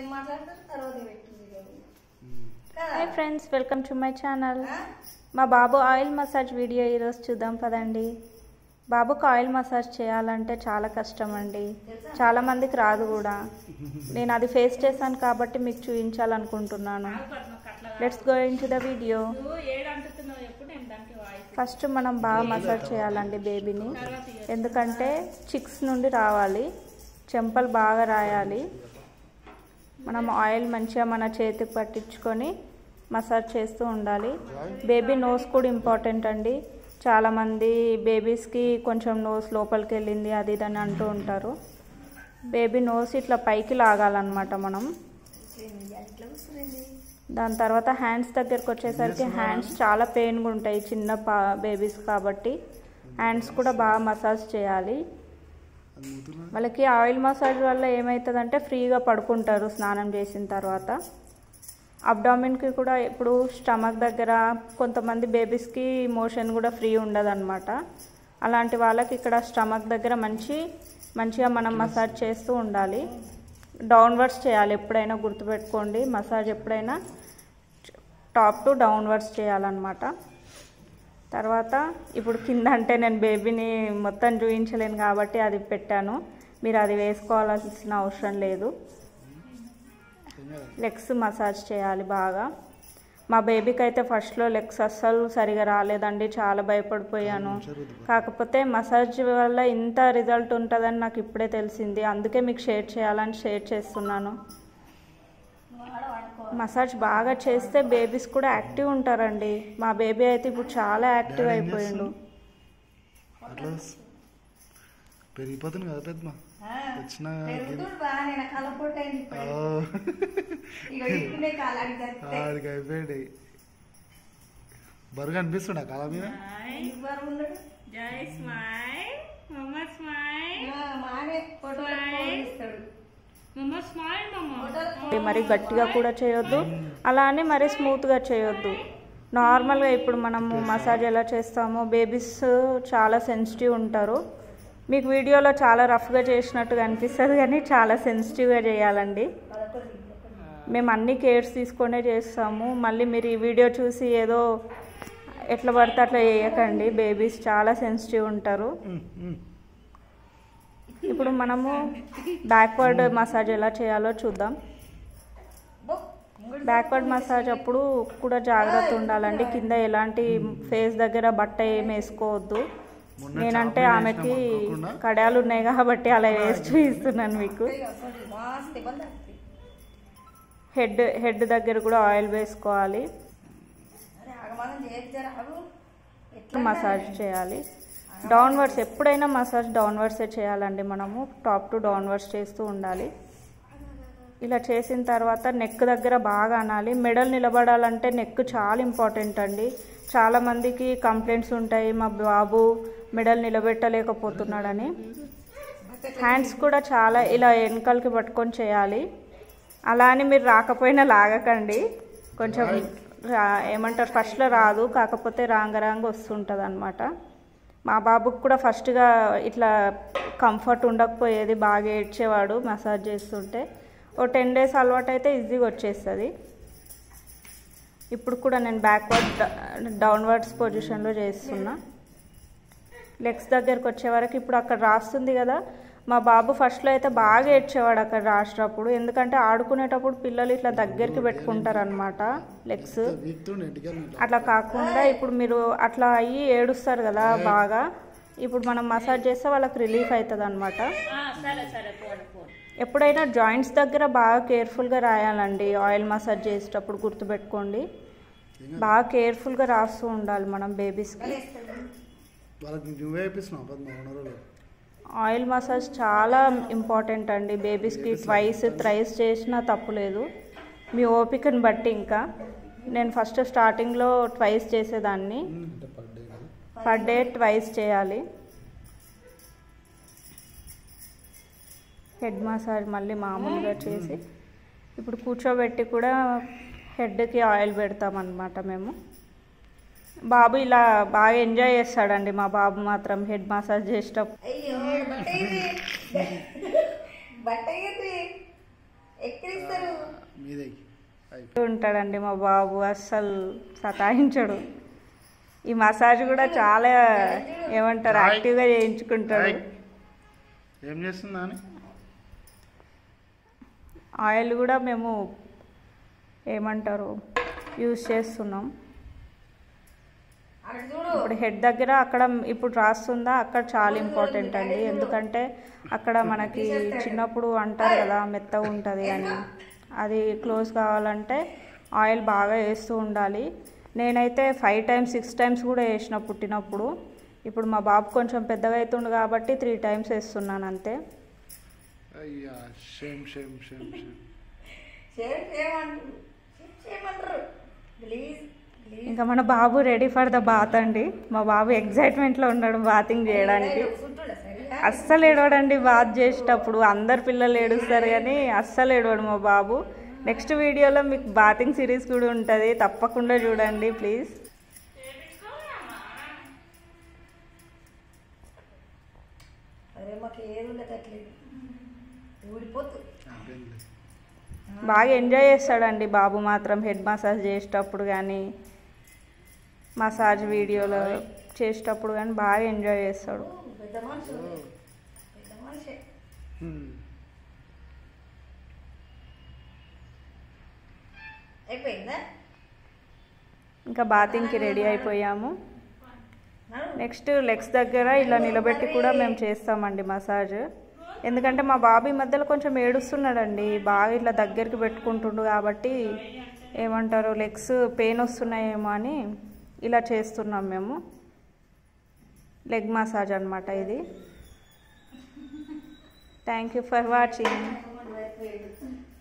ఏం మాట్లాడతారు తర్వాత పెట్టింది hi friends welcome to my channel మా బాబు ఆయిల్ మసాజ్ వీడియో ఈరోజు చూద్దాం పదండి బాబుకు ఆయిల్ మసాజ్ చేయాలంటే చాలా కష్టం అండి చాలా మందికి రాదు కూడా నేను అది ఫేస్ చేశాను కాబట్టి మీకు చూపించాలనుకుంటున్నాను let's go into the video first మనం బాగా మసాజ్ చేయాలండి బేబీని ఎందుకంటే చిక్స్ నుండి రావాలి చెంపలు బాగా రాయాలి మనం ఆయిల్ మంచిగా మన చేతికి పట్టించుకొని మసాజ్ చేస్తూ ఉండాలి బేబీ నోస్ కూడా ఇంపార్టెంట్ అండి చాలామంది బేబీస్కి కొంచెం నోస్ లోపలికి వెళ్ళింది అది ఇది అని అంటూ ఉంటారు బేబీ నోస్ ఇట్లా పైకి లాగాలన్నమాట మనం ఎట్లా వస్తుంది దాని తర్వాత హ్యాండ్స్ దగ్గరకు వచ్చేసరికి హ్యాండ్స్ చాలా పెయిన్గా ఉంటాయి చిన్న పా బేబీస్ కాబట్టి హ్యాండ్స్ కూడా బాగా మసాజ్ చేయాలి వాళ్ళకి ఆయిల్ మసాజ్ వల్ల ఏమవుతుందంటే ఫ్రీగా పడుకుంటారు స్నానం చేసిన తర్వాత అబ్డామిన్కి కూడా ఇప్పుడు స్టమక్ దగ్గర కొంతమంది బేబీస్కి మోషన్ కూడా ఫ్రీ ఉండదన్నమాట అలాంటి వాళ్ళకి ఇక్కడ స్టమక్ దగ్గర మంచి మంచిగా మనం మసాజ్ చేస్తూ ఉండాలి డౌన్వర్డ్స్ చేయాలి ఎప్పుడైనా గుర్తుపెట్టుకోండి మసాజ్ ఎప్పుడైనా టాప్ టు డౌన్వర్డ్స్ చేయాలన్నమాట తర్వాత ఇప్పుడు కింద అంటే నేను బేబీని మొత్తం చూపించలేను కాబట్టి అది పెట్టాను మీరు అది వేసుకోవాల్సిన అవసరం లేదు లెగ్స్ మసాజ్ చేయాలి బాగా మా బేబీకి అయితే ఫస్ట్లో లెగ్స్ అస్సలు సరిగా రాలేదండి చాలా భయపడిపోయాను కాకపోతే మసాజ్ వల్ల ఇంత రిజల్ట్ ఉంటుందని నాకు ఇప్పుడే తెలిసింది అందుకే మీకు షేర్ చేయాలని షేర్ చేస్తున్నాను మసాజ్ బాగా చేస్తే బేబీస్ కూడా యాక్టివ్ ఉంటారండి మా బేబీ అయితే ఇప్పుడు చాలా యాక్టివ్ అయిపోయిండు అట్లా పెరిగిపోతుంది కదా పెద్దమ్మ వచ్చిన పెరుగుతుడు బాగా నేను కలపొట్టు అయింది ఇక ఇట్టునే కాలాడి చస్తే ఆడికి అయిపోయాడు బరుగా అనిపిస్తుండ కాలం మీద ఎందుకు బరువు ఉన్నాడు జై స్మైల్ మమ్మ స్మైల్ ఆ, మానే ఫోటో ఇస్తాడు మమ్మ స్మైల్ మమ్మ ఫోటోలు మరి గట్టిగా కూడా చేయొద్దు అలానే మరి స్మూత్గా చేయొద్దు నార్మల్గా ఇప్పుడు మనము మసాజ్ ఎలా చేస్తామో బేబీస్ చాలా సెన్సిటివ్ ఉంటారు మీకు వీడియోలో చాలా రఫ్గా చేసినట్టుగా అనిపిస్తుంది కానీ చాలా సెన్సిటివ్గా చేయాలండి మేము అన్ని కేర్స్ తీసుకొనే చేస్తాము మళ్ళీ మీరు ఈ వీడియో చూసి ఏదో ఎట్లా పడితే అట్లా చేయకండి బేబీస్ చాలా సెన్సిటివ్ ఉంటారు ఇప్పుడు మనము బ్యాక్వర్డ్ మసాజ్ ఎలా చేయాలో చూద్దాం బ్యాక్వర్డ్ మసాజ్ అప్పుడు కూడా జాగ్రత్త ఉండాలండి కింద ఎలాంటి ఫేస్ దగ్గర బట్ట ఏం వేసుకోవద్దు నేనంటే ఆమెకి కడాలు ఉన్నాయి కాబట్టి అలా వేసి చూపిస్తున్నాను మీకు మస్తు ఇబ్బంది అవుతుంది హెడ్ హెడ్ దగ్గర కూడా ఆయిల్ వేసుకోవాలి అరే ఆగమాగం చేయొచ్చు జర ఆగు ఎట్లా మసాజ్ చేయాలి డౌన్వర్డ్స్ ఎప్పుడైనా మసాజ్ డౌన్వర్డ్సే చేయాలండి మనము టాప్ టు డౌన్వర్డ్స్ చేస్తూ ఉండాలి ఇలా చేసిన తర్వాత నెక్ దగ్గర బాగా అనాలి మెడల్ నిలబడాలంటే నెక్ చాలా ఇంపార్టెంట్ అండి చాలా మందికి కంప్లైంట్స్ ఉంటాయి మా బాబు మెడల్ నిలబెట్టలేకపోతున్నాడని హ్యాండ్స్ కూడా చాలా ఇలా వెనకాలకి పట్టుకొని చేయాలి అలా అని మీరు రాకపోయినా లాగకండి కొంచెం రా- ఏమంటారు ఫస్ట్లో రాదు కాకపోతే రాంగ రాంగ వస్తుంటుంది అనమాట మా బాబుకి కూడా ఫస్ట్గా ఇట్లా కంఫర్ట్ ఉండకపోయేది బాగా ఏడ్చేవాడు మసాజ్ చేస్తుంటే ఓ టెన్ డేస్ అలవాటు అయితే ఈజీగా వచ్చేస్తుంది ఇప్పుడు కూడా నేను బ్యాక్వర్డ్ డౌన్వర్డ్స్ పొజిషన్లో చేస్తున్నా లెగ్స్ దగ్గరకు వచ్చే వరకు ఇప్పుడు అక్కడ రాస్తుంది కదా మా బాబు ఫస్ట్లో అయితే బాగా ఏడ్చేవాడు అక్కడ రాసినప్పుడు ఎందుకంటే ఆడుకునేటప్పుడు పిల్లలు ఇట్లా దగ్గరికి పెట్టుకుంటారు అనమాట లెగ్స్ వీక్తుండే ఇంటికి అట్లా కాకుండా ఇప్పుడు మీరు అట్లా అయ్యి ఏడుస్తారు కదా బాగా ఇప్పుడు మనం మసాజ్ చేస్తే వాళ్ళకి రిలీఫ్ అవుతుంది అనమాట ఎప్పుడైనా జాయింట్స్ దగ్గర బాగా కేర్ఫుల్గా రాయాలండి ఆయిల్ మసాజ్ చేసేటప్పుడు గుర్తుపెట్టుకోండి బాగా కేర్ఫుల్గా రాస్తూ ఉండాలి మనం బేబీస్కి వాళ్ళకి నువ్వే వేపిస్తున్నావు పద్మ ఓనర్ ఆయిల్ మసాజ్ చాలా ఇంపార్టెంట్ అండి బేబీస్కి ట్వైస్ థ్రైస్ చేసినా తప్పులేదు మీ ఓపికని బట్టి ఇంకా నేను ఫస్ట్ స్టార్టింగ్లో ట్వైస్ చేసేదాన్ని అంటే పర్ డే కదా పర్ డే ట్వైస్ చేయాలి హెడ్ మసాజ్ మళ్ళీ మామూలుగా చేసి ఇప్పుడు కూర్చోబెట్టి కూడా హెడ్కి ఆయిల్ పెడతామన్నమాట మేము బాబు ఇలా బాగా ఎంజాయ్ చేస్తాడండి మా బాబు మాత్రం హెడ్ మసాజ్ చేసేటప్పుడు అయ్యో బట్ట ఇది బట్ట ఇది ఎక్కిరిస్తారు మీదకి అయిపోయి ఉంటాడండి మా బాబు అస్సలు సతాయించడు ఈ మసాజ్ కూడా చాలా ఏమంటారు హాయ్. యాక్టివ్గా చేయించుకుంటాడు హాయ్. ఏం చేస్తుందా అని ఆయిల్ కూడా మేము ఏమంటారు యూస్ చేస్తున్నాం అక్కడ చూడు ఇప్పుడు హెడ్ దగ్గర అక్కడ ఇప్పుడు రాస్తుందా అక్కడ చాలా ఇంపార్టెంట్ అండి ఎందుకంటే అక్కడ మనకి చిన్నప్పుడు అంటారు కదా మెత్తగా ఉంటుంది అని అది క్లోజ్ కావాలంటే ఆయిల్ బాగా వేస్తూ ఉండాలి నేనైతే ఫైవ్ టైమ్స్ సిక్స్ టైమ్స్ కూడా వేసిన పుట్టినప్పుడు ఇప్పుడు మా బాబు కొంచెం పెద్దగా అవుతుండు కాబట్టి త్రీ టైమ్స్ వేస్తున్నాను అంతే అయ్యా shame shame shame shame share చేయమంటారు చేయమంటారు ప్లీజ్ ప్లీజ్ ఇంకా మన బాబు రెడీ ఫర్ ద బాత్ అండి మా బాబు ఎగ్జైట్మెంట్లో ఉన్నాడు బాతింగ్ చేయడానికి కూర్చుంటా సరేనా అస్సలు ఏడవడండి బాత్ చేసేటప్పుడు అందరు పిల్లలు ఏడుస్తారు కానీ అస్సలు ఏడవడు మా బాబు నెక్స్ట్ వీడియోలో మీకు బాతింగ్ సిరీస్ కూడా ఉంటుంది తప్పకుండా చూడండి ప్లీజ్ అదే మాకు ఏది ఉండేటట్లేదు ఊడిపోతు అయిపోయింది బాగా ఎంజాయ్ చేస్తాడండి బాబు మాత్రం హెడ్ మసాజ్ చేసేటప్పుడు కానీ మసాజ్ వీడియోలో చేసేటప్పుడు కానీ బాగా ఎంజాయ్ చేస్తాడు పెద్ద మనిషి పెద్ద మనిషి హ్మ్. అయిపోయిందా ఇంకా బాతింగ్కి రెడీ అయిపోయాము నడు. నెక్స్ట్ లెగ్స్ దగ్గర ఇలా నిలబెట్టి కూడా మేము చేస్తామండి మసాజ్ ఎందుకంటే మా బాబు ఈ మధ్యలో కొంచెం ఏడుస్తున్నాడండి బాగా ఇట్లా దగ్గరికి పెట్టుకుంటుండు కాబట్టి ఏమంటారు లెగ్స్ పెయిన్ వస్తున్నాయేమో అని ఇలా చేస్తున్నాం మేము లెగ్ మసాజ్ అనమాట ఇది థ్యాంక్ యూ ఫర్ వాచింగ్ అయిపోయింది